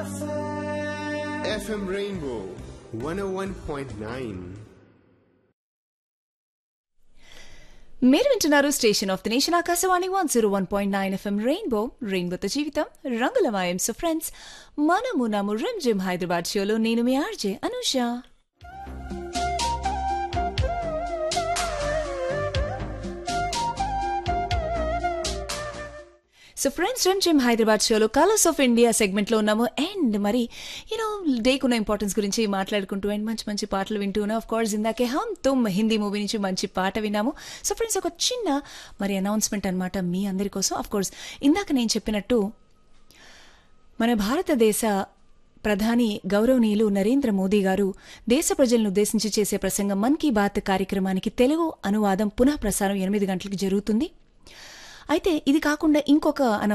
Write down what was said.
FM Rainbow 101.9. మీరు వింటున్నారు station of the nation Akashvani one zero one point nine FM Rainbow రెయిన్బోతో జీవితం రంగుల మాయం సో ఫ్రెండ్స్ మనము నము రిమ్ జిమ్ హైదరాబాద్ షోలో నేను మీ RJ Anusha so friends run gym Hyderabad షోలో కలర్స్ ఆఫ్ ఇండియా సెగ్మెంట్లో ఉన్నాము అండ్ మరి యూనో డేకున్న ఇంపార్టెన్స్ గురించి మాట్లాడుకుంటూ అండ్ మంచి మంచి పాటలు వింటూ ఉన్నాం ఆఫ్ కోర్స్ ఇందాకే హమ్ తుమ్ హిందీ మూవీ నుంచి మంచి పాట విన్నాము సో ఫ్రెండ్స్ ఒక చిన్న మరి అనౌన్స్మెంట్ అనమాట మీ అందరి కోసం ఆఫ్ కోర్స్ ఇందాక నేను చెప్పినట్టు మన భారతదేశ ప్రధాని గౌరవనీయులు నరేంద్ర మోదీ గారు దేశ ప్రజలను ఉద్దేశించి చేసే ప్రసంగం మన్ కీ బాత్ కార్యక్రమానికి తెలుగు అనువాదం పునః ప్రసారం ఎనిమిది గంటలకు జరుగుతుంది అయితే ఇది కాకుండా ఇంకొక